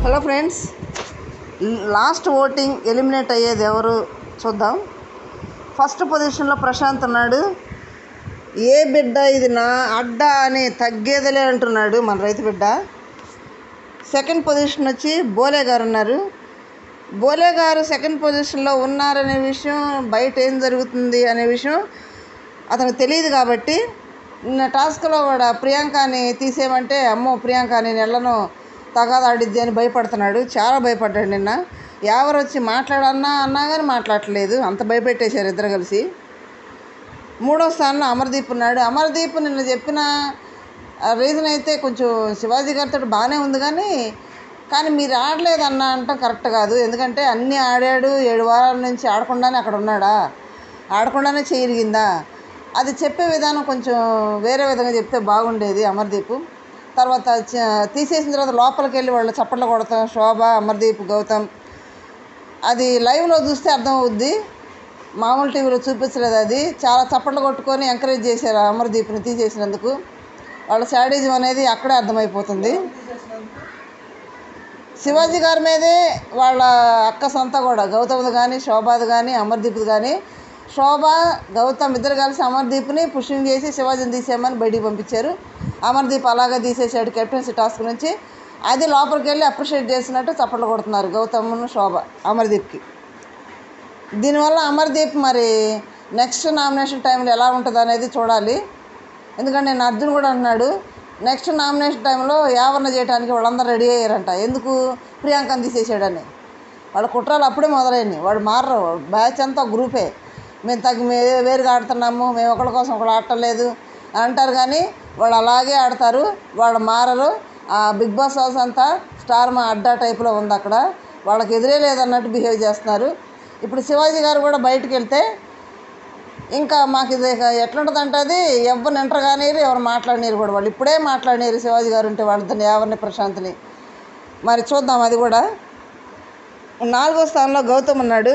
hello friends last voting eliminate అయ్యేది ఎవరు చూద్దాం ఫస్ట్ పొజిషన్లో ప్రశాంత్ ఉన్నాడు ఏ బిడ్డ ఇది నా అడ్డ అని తగ్గేదిలే అంటున్నాడు మన రైతు బిడ్డ సెకండ్ పొజిషన్ వచ్చి బోలే గారు ఉన్నారు బోలే గారు సెకండ్ పొజిషన్లో ఉన్నారనే విషయం బయట ఏం జరుగుతుంది అనే విషయం అతనికి తెలియదు కాబట్టి నిన్న టాస్క్లో కూడా ప్రియాంకని తీసేయమంటే అమ్మో ప్రియాంక నేను వెళ్ళను తగాదాడిద్ది అని భయపడుతున్నాడు చాలా భయపడ్డాడు నిన్న ఎవరు వచ్చి మాట్లాడన్నా అన్నా కానీ మాట్లాడట్లేదు అంత భయపెట్టేశారు ఇద్దరు కలిసి మూడో స్థానంలో అమర్దీప్ ఉన్నాడు అమర్దీప్ నిన్న చెప్పిన రీజన్ అయితే కొంచెం శివాజీ గారితో బాగానే ఉంది కానీ కానీ మీరు ఆడలేదు అన్న అంటాం కరెక్ట్ కాదు ఎందుకంటే అన్నీ ఆడాడు ఏడు వారాల నుంచి ఆడకుండానే అక్కడ ఉన్నాడా ఆడకుండానే చేయరిగిందా అది చెప్పే విధానం కొంచెం వేరే విధంగా చెప్తే బాగుండేది అమర్దీప్ తర్వాత చ- తీసేసిన తర్వాత లోపలికి వెళ్ళి వాళ్ళు చప్పట్లు కొడతాం శోభ అమర్దీప్ గౌతమ్ అది లైవ్లో చూస్తే అర్థం అవుద్ది మామూలు టీవీలో చూపించలేదు అది చాలా చప్పట్లు కొట్టుకొని ఎంకరేజ్ చేశారు అమర్దీప్ని తీసేసినందుకు వాళ్ళ శాడిజం అనేది అక్కడే అర్థమైపోతుంది శివాజీ గారి మీదే వాళ్ళ అక్క సొంత కూడా గౌతమ్ది కానీ శోభాది కానీ అమర్దీప్ది కానీ శోభ గౌతమ్ ఇద్దరు కలిసి అమర్దీప్ని పుషింగ్ చేసి శివాజీని తీసేయమని బయటికి పంపించారు అమర్దీప్ అలాగే తీసేసాడు కెప్టెన్సీ టాస్క్ నుంచి అది లోపలికి వెళ్ళి అప్రిషియేట్ చేసినట్టు చప్పట్లు కొడుతున్నారు గౌతమ్ను శోభ అమర్దీప్కి దీనివల్ల అమర్దీప్ మరి నెక్స్ట్ నామినేషన్ టైంలో ఎలా ఉంటుంది అనేది చూడాలి ఎందుకంటే నేను అర్జున్ కూడా అన్నాడు నెక్స్ట్ నామినేషన్ టైంలో యావరణ చేయడానికి వాళ్ళందరూ రెడీ అయ్యారంట ఎందుకు ప్రియాంకని తీసేసాడని వాళ్ళ కుట్రాలు అప్పుడే మొదలైనవి వాడు మారరు బ్యాచ్ అంతా గ్రూపే మేము తగ్గి మే వేరుగా ఆడుతున్నాము మేము ఒకళ్ళ కోసం ఒకళ్ళు ఆడటలేదు అంటారు కానీ వాళ్ళు అలాగే ఆడతారు వాళ్ళు మారరు ఆ బిగ్ బాస్ హౌస్ అంతా స్టార్ మా అడ్డా టైప్లో ఉంది అక్కడ వాళ్ళకి ఎదురే లేదన్నట్టు బిహేవ్ చేస్తున్నారు ఇప్పుడు శివాజీ గారు కూడా బయటికి వెళ్తే ఇంకా మాకు ఇది ఇక ఎట్లుంటుందంటే అది ఎవరిని ఎంటర్ కానీరు ఎవరు మాట్లాడినీరు కూడా వాళ్ళు ఇప్పుడే మాట్లాడినీరు శివాజీ గారు ఉంటే వాళ్ళతో ఎవరిని ప్రశాంత్ని మరి చూద్దాం అది కూడా నాలుగో స్థానంలో గౌతమ్ ఉన్నాడు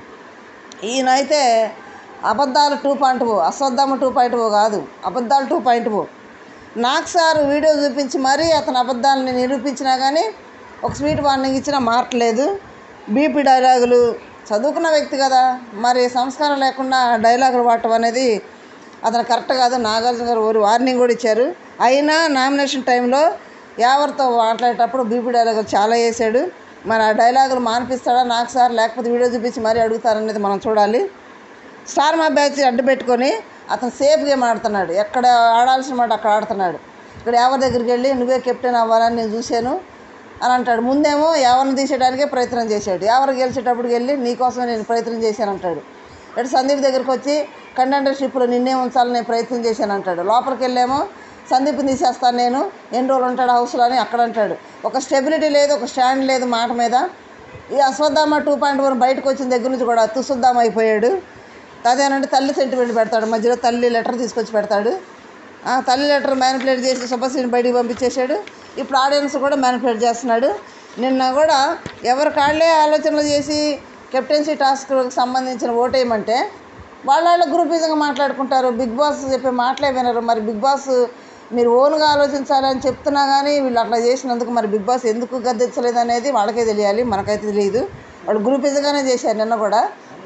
ఈయన అయితే అబద్ధాలు two point o Ashwatthama two point o కాదు అబద్ధాలు టూ పాయింట్ ఓ నాకు సార్ వీడియో చూపించి మరీ అతని అబద్ధాలని నిరూపించినా కానీ ఒక స్వీట్ వార్నింగ్ ఇచ్చినా మారట్లేదు బీపీ డైలాగులు చదువుకున్న వ్యక్తి కదా మరి సంస్కారం లేకుండా డైలాగులు వాడటం అనేది అతను కరెక్ట్ కాదు నాగార్జున గారు ఓరి వార్నింగ్ కూడా ఇచ్చారు అయినా నామినేషన్ టైంలో ఎవరితో మాట్లాడేటప్పుడు బీపీ డైలాగులు చాలా వేసాడు మరి ఆ డైలాగులు మానిపిస్తాడా నాకు సార్ లేకపోతే వీడియో చూపించి మరీ అడుగుతారనేది మనం చూడాలి స్టార్ మా బ్యాచ్ అడ్డు పెట్టుకొని అతను సేఫ్ గేమ్ ఆడుతున్నాడు ఎక్కడ ఆడాల్సిన మాట అక్కడ ఆడుతున్నాడు ఇక్కడ ఎవరి దగ్గరికి వెళ్ళి నువ్వే కెప్టెన్ అవ్వాలని నేను చూశాను అని అంటాడు ముందేమో ఎవరిని తీసేయడానికే ప్రయత్నం చేశాడు ఎవరు గెలిచేటప్పటికి వెళ్ళి నీకోసం నేను ప్రయత్నం చేశాను అంటాడు ఇటు సందీప్ దగ్గరికి వచ్చి కంటెండర్షిప్లో నిన్నే ఉంచాలని నేను ప్రయత్నం చేశాను అంటాడు లోపలికి వెళ్ళేమో సందీప్ని తీసేస్తాను నేను ఎన్ని రోజులు ఉంటాడు హౌస్లో అని అక్కడ అంటాడు ఒక స్టెబిలిటీ లేదు ఒక స్టాండ్ లేదు మాట మీద ఈ అశ్వత్థామ టూ పాయింట్ వన్ బయటకు వచ్చిన దగ్గర నుంచి కూడా తుసుద్దామ అయిపోయాడు అదేనంటే తల్లి సెంటిమెంట్ పెడతాడు మధ్యలో తల్లి లెటర్ తీసుకొచ్చి పెడతాడు ఆ తల్లి లెటర్ మ్యానిపులేట్ చేసి సుభశ్రీని బయటికి పంపించేశాడు ఇప్పుడు ఆడియన్స్ కూడా మ్యానిపులేట్ చేస్తున్నాడు నిన్న కూడా ఎవరి కాళ్ళే ఆలోచనలు చేసి కెప్టెన్సీ టాస్క్కి సంబంధించిన ఓటేయమంటే వాళ్ళ వాళ్ళ గ్రూపిజంగా మాట్లాడుకుంటారు బిగ్ బాస్ చెప్పే మాటలే వినరు మరి బిగ్ బాస్ మీరు ఓన్గా ఆలోచించాలని చెప్తున్నా కానీ వీళ్ళు అట్లా చేసినందుకు మరి బిగ్ బాస్ ఎందుకు గద్దెచ్చలేదు అనేది వాళ్ళకే తెలియాలి మనకైతే తెలియదు వాళ్ళు గ్రూపిజంగానే చేశారు నిన్న కూడా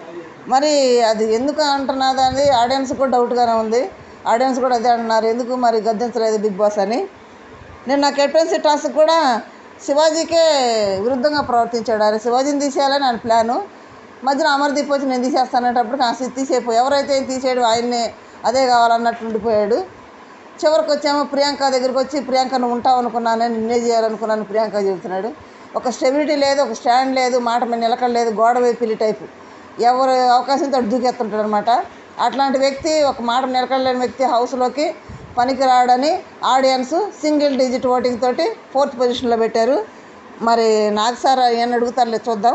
మరి అది ఎందుకు అంటున్నది అనేది ఆడియన్స్ కూడా డౌట్గానే ఉంది ఆడియన్స్ కూడా అదే అంటున్నారు ఎందుకు మరి గద్దించలేదు బిగ్ బాస్ అని నిన్న కెప్టెన్సీ టాస్క్ కూడా శివాజీకే విరుద్ధంగా ప్రవర్తించాడు ఆయన శివాజీని తీసేయాలని ఆయన ప్లాను మధ్యన అమర్దీప్ వచ్చి నేను తీసేస్తానేటప్పుడు ఆ తీసేపోయి ఎవరైతే తీసేయడు ఆయన్నే అదే కావాలన్నట్టు ఉండిపోయాడు చివరికి వచ్చేమో ప్రియాంక దగ్గరికి వచ్చి ప్రియాంక నువ్వు ఉంటావు అనుకున్నాను నిన్నే చేయాలనుకున్నాను ప్రియాంక చెబుతున్నాడు ఒక స్టెబిలిటీ లేదు ఒక స్టాండ్ లేదు మాట మీద నిలకడలేదు గోడ వైపు టైపు ఎవరు అవకాశంతో అటు దూకెత్తుంటాడు అనమాట అట్లాంటి వ్యక్తి ఒక మాట నిలకడలేని వ్యక్తి హౌస్లోకి పనికి రాడని ఆడియన్స్ సింగిల్ డిజిట్ ఓటింగ్ తోటి ఫోర్త్ పొజిషన్లో పెట్టారు మరి నాకు సార్ ఏమని అడుగుతారులే చూద్దాం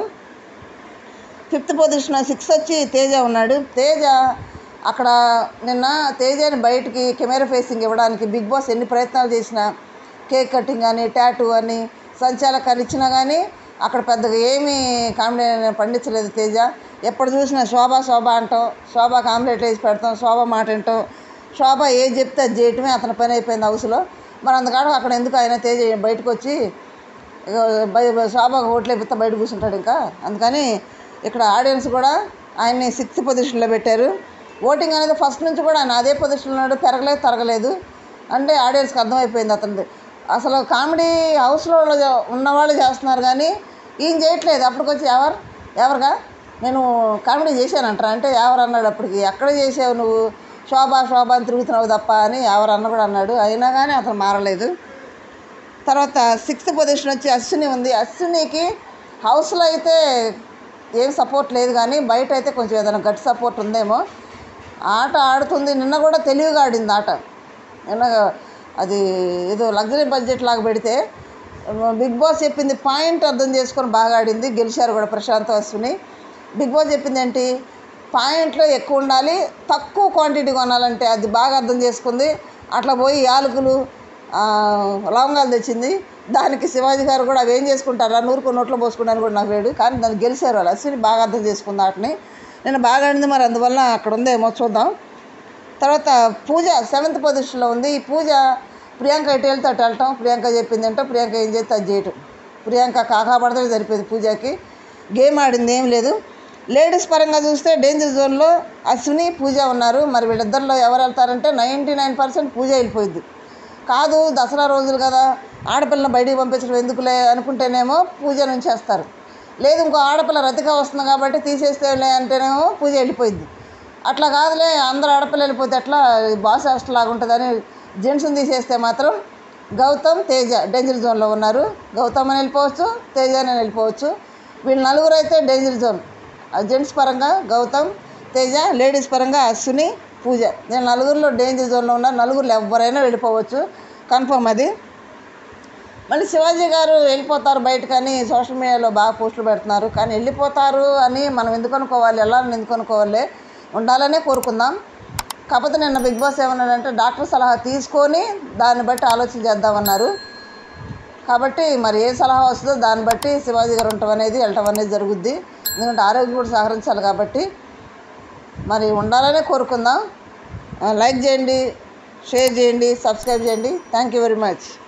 ఫిఫ్త్ పొజిషన్ సిక్స్ వచ్చి తేజ ఉన్నాడు తేజ అక్కడ నిన్న తేజని బయటికి కెమెరా ఫేసింగ్ ఇవ్వడానికి బిగ్ బాస్ ఎన్ని ప్రయత్నాలు చేసినా కేక్ కటింగ్ అని టాటూ అని సంచాలకాలు ఇచ్చినా కానీ అక్కడ పెద్దగా ఏమీ కామెడీ పండించలేదు తేజ ఎప్పుడు చూసినా శోభ శోభ అంటాం శోభకి ఆమ్లెట్ వేసి పెడతాం శోభ మాట వింటాం శోభ ఏది చెప్తే అది చేయటమే అతని పని అయిపోయింది హౌస్లో మరి అందుకాడ అక్కడ ఎందుకు ఆయన తేజ బయటకు వచ్చి ఇక బయ శోభకు ఓట్లు వేపిస్తే బయట కూర్చుంటాడు ఇంకా అందుకని ఇక్కడ ఆడియన్స్ కూడా ఆయన్ని సిక్స్త్ పొజిషన్లో పెట్టారు ఓటింగ్ అనేది ఫస్ట్ నుంచి కూడా ఆయన అదే పొజిషన్లో ఉన్నాడు పెరగలేదు తరగలేదు అంటే ఆడియన్స్కి అర్థమైపోయింది అతనిది అసలు కామెడీ హౌస్లో ఉన్నవాళ్ళు చేస్తున్నారు కానీ ఈయన చేయట్లేదు అప్పటికొచ్చి ఎవరు ఎవరుగా నేను కామెడీ చేశానంటారా అంటే ఎవరు అన్నాడు అప్పటికి ఎక్కడ చేసావు నువ్వు శోభా శోభా అని తిరుగుతున్నావు తప్ప అని ఎవరు అన్న కూడా అన్నాడు అయినా కానీ అతను మారలేదు తర్వాత సిక్స్త్ పొజిషన్ వచ్చి అశ్విని ఉంది అశ్వినికి హౌస్లో అయితే ఏం సపోర్ట్ లేదు కానీ బయట అయితే కొంచెం ఏదైనా గట్టి సపోర్ట్ ఉందేమో ఆట ఆడుతుంది నిన్న కూడా తెలివిగా ఆడింది ఆట నిన్న అది ఏదో లగ్జరీ బడ్జెట్ లాగా పెడితే బిగ్ బాస్ చెప్పింది పాయింట్ అర్థం చేసుకొని బాగా ఆడింది గెలిచారు కూడా ప్రశాంత్ అశ్విని బిగ్ బాస్ చెప్పింది ఏంటి పాయింట్లో ఎక్కువ ఉండాలి తక్కువ క్వాంటిటీ కొనాలంటే అది బాగా అర్థం చేసుకుంది అట్లా పోయి యాలకులు ఆ, లవంగాలు తెచ్చింది దానికి శివాజీ గారు కూడా అవి ఏం చేసుకుంటారా నూరుకు నోట్లో పోసుకుంటాను కూడా నాకు లేడు కానీ దాన్ని గెలిచారు వాళ్ళు అశ్విని బాగా అర్థం చేసుకుంది వాటిని నేను బాగా ఆడింది మరి అందువల్ల అక్కడ ఉందేమో చూద్దాం తర్వాత పూజ సెవెంత్ పొజిషన్లో ఉంది ఈ పూజ ప్రియాంక ఎటు వెళ్తే అటు వెళ్ళటం ప్రియాంక చెప్పింది ఏంటో ప్రియాంక ఏం చేస్తే అది చేయటం ప్రియాంక కాకా పడితే సరిపోయింది పూజకి గేమ్ ఆడింది ఏం లేదు లేడీస్ పరంగా చూస్తే డేంజర్ జోన్లో అశ్విని పూజ ఉన్నారు మరి వీళ్ళిద్దరిలో ఎవరు వెళ్తారంటే నైంటీ నైన్ పర్సెంట్ పూజ వెళ్ళిపోయింది కాదు దసరా రోజులు కదా ఆడపిల్లని బయటికి పంపించడం ఎందుకులే అనుకుంటేనేమో పూజ నుంచి వేస్తారు లేదు ఇంకో ఆడపిల్ల రతిక వస్తుంది కాబట్టి తీసేస్తేలే అంటేనేమో పూజ వెళ్ళిపోయింది అట్లా కాదులే అందరు ఆడపిల్ల వెళ్ళిపోతే ఎట్లా బాస్ హాస్టల్ లాగా ఉంటుందని జెంట్స్ని తీసేస్తే మాత్రం గౌతమ్ తేజ డేంజర్ జోన్లో ఉన్నారు గౌతమ్ అని వెళ్ళిపోవచ్చు తేజ అని వెళ్ళిపోవచ్చు వీళ్ళు నలుగురు అయితే డేంజర్ జోన్ జెంట్స్ పరంగా గౌతమ్ తేజ లేడీస్ పరంగా అశ్విని పూజ నేను నలుగురిలో డేంజర్ జోన్లో ఉన్నారు నలుగురిలో ఎవరైనా వెళ్ళిపోవచ్చు కన్ఫర్మ్ అది మళ్ళీ శివాజీ గారు వెళ్ళిపోతారు బయటకని సోషల్ మీడియాలో బాగా పోస్టులు పెడుతున్నారు కానీ వెళ్ళిపోతారు అని మనం ఎందుకు అనుకోవాలి వెళ్ళాలని ఎందుకు అనుకోవాలి ఉండాలనే కోరుకుందాం కాకపోతే నిన్న బిగ్ బాస్ ఏమన్నాడంటే డాక్టర్ సలహా తీసుకొని దాన్ని బట్టి ఆలోచన చేద్దామన్నారు కాబట్టి మరి ఏ సలహా వస్తుందో దాన్ని బట్టి శివాజీ గారు ఉండటం అనేది వెళ్ళటం అనేది జరుగుద్ది ఎందుకంటే ఆరోగ్యం కూడా సహకరించాలి కాబట్టి మరి ఉండాలనే కోరుకుందాం లైక్ చేయండి షేర్ చేయండి సబ్స్క్రైబ్ చేయండి థ్యాంక్ యూ వెరీ మచ్